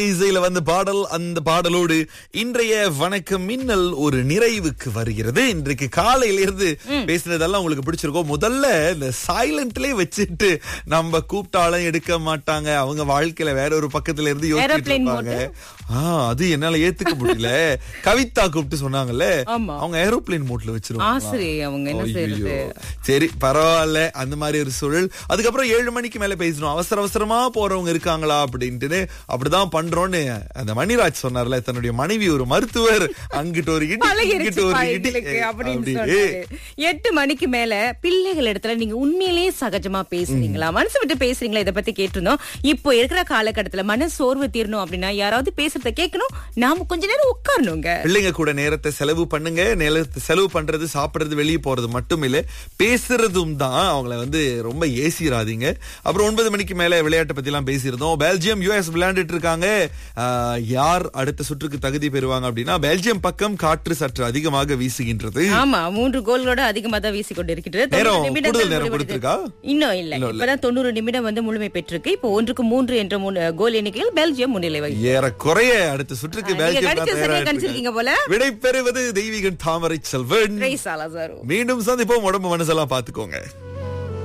இசையில வந்த பாடல் அந்த பாடலோடு இன்றைய வணக்கம் மின்னல் ஒரு நிறைவுக்கு வருகிறது இன்றைக்கு காலையில இருந்து பேசினதெல்லாம் உங்களுக்கு பிடிச்சிருக்கோம் முதல்ல இந்த சைலண்ட்லயே வச்சுட்டு நம்ம கூப்பிட்டாலும் எடுக்க மாட்டாங்க அவங்க வாழ்க்கையில வேற ஒரு பக்கத்துல இருந்து யோசிச்சுட்டு Aeroplane இருப்பாங்க ஆஹ் அது என்னால ஏத்துக்க முடியல கவிதா கூப்பிட்டு சொன்னாங்கல்ல ஆமா. அவங்க ஏரோப்ளேன் மோட்ல வச்சிருவாங்க ஆசிரியை அவங்க என்ன செய்யறது சரி பரவாயில்ல அந்த மாதிரி ஒரு சூழல் அதுக்கப்புறம் ஏழு மணிக்கு மேல பேசணும் அவசர அவசரமா போறவங்க இருக்காங்களா அப்படின்ட்டு அப்படிதான் பண்றோம்னு அந்த மணிராஜ் சொன்னார்ல தன்னுடைய மனைவி ஒரு மருத்துவர் அங்கிட்டு ஒரு இடி பழகிருச்சு இங்கிட்டு ஒரு இடி எங்களுக்கு அப்படின்னு அப்படி. சொன்னாரு. எட்டு மணிக்கு மேல பிள்ளைகள் இடத்துல நீங்க உண்மையிலேயே சகஜமா பேசுறீங்களா மனசு விட்டு பேசுறீங்களா இத பத்தி கேட்டிருந்தோம் இப்போ இருக்கிற காலகட்டத்துல மன சோர்வு தீரணும் அப்படின்னா யாராவது பேசுறத கேட்கணும் நாம கொஞ்ச நேரம் உட்காரணுங்க பிள்ளைங்க கூட நேரத்தை செலவு பண்ணுங்க நேரத்தை செலவு பண்றது சாப்பிடுறது வெளியே போறது மட்டும் இல்ல பேசுறதும் தான் அவங்கள வந்து ரொம்ப ஏசிராதீங்க அப்புறம் ஒன்பது மணிக்கு மேல விளையாட்டை பத்தி எல்லாம் பேசியிருந்தோம் பெல்ஜியம் யுஎஸ் விளையாண்டுட்டு இருக்காங்க ஆஹ், யார் அடுத்த சுற்றுக்கு தகுதி பெறுவாங்க அப்படின்னா பெல்ஜியம் பக்கம் காற்று சற்று அதிகமாக வீசுகின்றது ஆமா மூன்று கோல்களோட அதிகமா தான் வீசி கொண்டு இருக்கின்றது நேரம், தொண்ணூறு நிமிடங்கள் கூடுதல் நேரம் முடிவடைந்து- கொடுத்திருக்கா? இன்னும் இல்ல இப்பதான் தொண்ணூறு நிமிடம் வந்து முழுமை பெற்றிருக்கு இப்போ ஒன்றுக்கு மூன்று என்ற மூணு கோல் எண்ணிக்கையில் பெல்ஜியம் முன்னிலை வகிக்கிறது. ஏறக்குறைய அடுத்த சுற்றுக்கு நீங்க பெல்ஜியம் கணிச்சு தான் சரியா தயாரா கணிச்சிருக்கீங்க போல விடை பெறுவது தெய்வீகன் தாமரை செல்வன் ட்ரை சாலா சார் மீண்டும் சந்திப்போம் உடம்பு மனசெல்லாம் பாத்துக்கோங்க